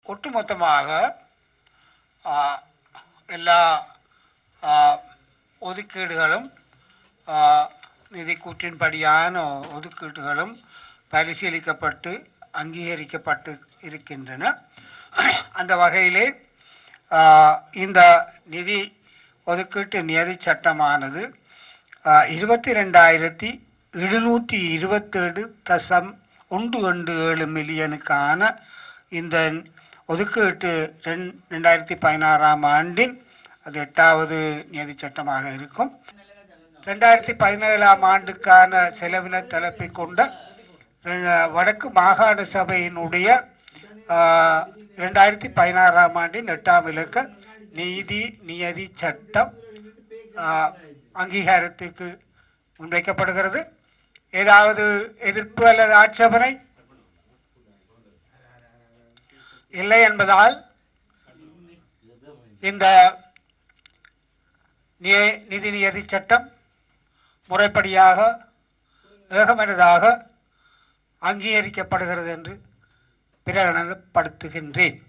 ஒட்டுமொத்தமாக ஆ, எல்லா ஆ, ஒதுக்கீடுகளும் ஆ, நிதி கூற்றின்படியான ஒதுக்கீடுகளும் பரிசீலிக்கப்பட்டு அங்கீகரிக்கப்பட்டு இருக்கின்றன அந்த வகையிலே ஆ, இந்த நிதி ஒதுக்கீட்டு நிதி சட்டமானது இருபத்தி ரெண்டாயிரத்தி எழுநூற்றி இருபத்தேழு தசம் ஒன்று ஒன்று ஏழு மில்லியனுக்கான இந்த ஒதுக்கீட்டு ரெண் ரெண்டாயிரத்தி பதினாறாம் ஆண்டின் அது எட்டாவது நிதி சட்டமாக இருக்கும் ரெண்டாயிரத்தி பதினேழாம் ஆண்டுக்கான செலவின தலைப்பை கொண்ட ரெ- வடக்கு மாகாண சபையினுடைய ஆஹ், ரெண்டாயிரத்தி பதினாறாம் ஆண்டின் எட்டாம் இலக்க நீதி நியதி சட்டம் ஆஹ், அங்கீகாரத்துக்கு முன்வைக்கப்படுகிறது ஏதாவது எதிர்ப்பு அல்லது ஆட்சேபனை இல்லை என்பதால் இந்த நிய- நிதி நியதி சட்டம் முறைப்படியாக ஏகமனதாக அங்கீகரிக்கப்படுகிறது என்று பிரகடனப்படுத்துகின்றேன்